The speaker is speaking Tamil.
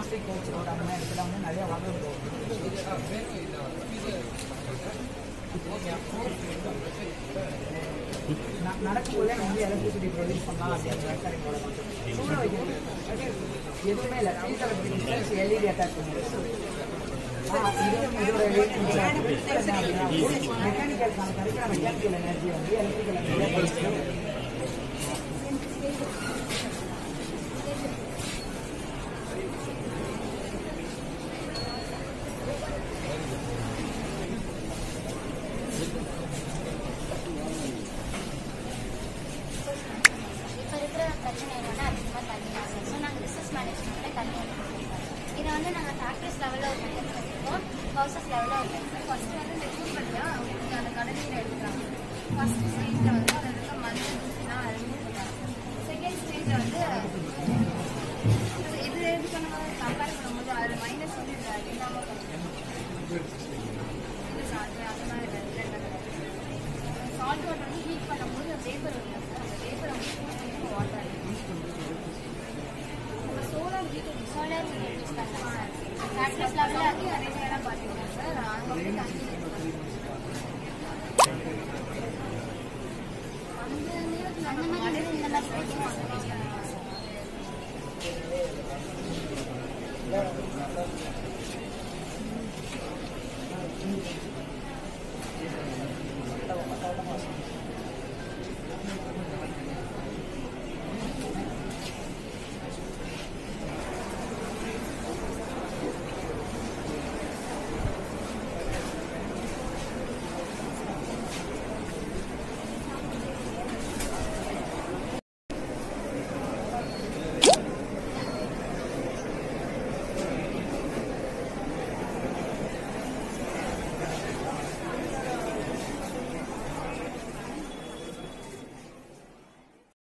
எலக்ட்ரிக் கோச் ரோடு அந்த மாதிரி இடத்துல வந்து நிறைய வாட்டர் போகும் ந- நடக்கும்போதே வந்து எலக்ட்ரிசிட்டி ப்ரொடியூஸ் பண்ணலாம் அப்படின்ற கரெக்டோட சூட வைக்கிறது எதுவுமே இல்லை ஃபீல்ட் எலக்ட்ரிக் எல்இடி அட்டாச் பண்ணிடுது மெக்கானிக்கல் கிடைக்கிற மெக்கானிக்கல் எனர்ஜி வந்து எலக்ட்ரிக்கல் எனர்ஜி இப்போ இருக்கிற பிரச்சனை என்னன்னா அதிகமாக தண்ணி ஆகும் ஸோ நாங்கள் ரிசர்ச் மேனேஜ்மெண்ட்டில் தண்ணி வந்து கொடுத்துருக்கோம் இதை வந்து நாங்கள் ஃபேக்ட்ரிஸ் லெவலில் ஒரு மெத்தட் பண்ணியிருக்கோம் ஹவுசஸ் லெவலில் ஒரு மெத்தட் ஃபர்ஸ்ட் வந்து இந்த ட்ரீட்மெண்ட்லாம் உங்களுக்கு அந்த கடலில் எடுத்துக்கிறாங்க ஃபர்ஸ்ட் ஸ்டேஜில் வந்து அதில் இருக்க மண்ணு தூசிலாம் ரிமூவ் பண்ணுறாங்க செகண்ட் ஸ்டேஜில் வந்து இது இது எதுக்கு நம்ம கம்பேர் பண்ணும்போது அதில் மைனஸ் வந்து இதில் இல்லாமல் பண்ணுறோம்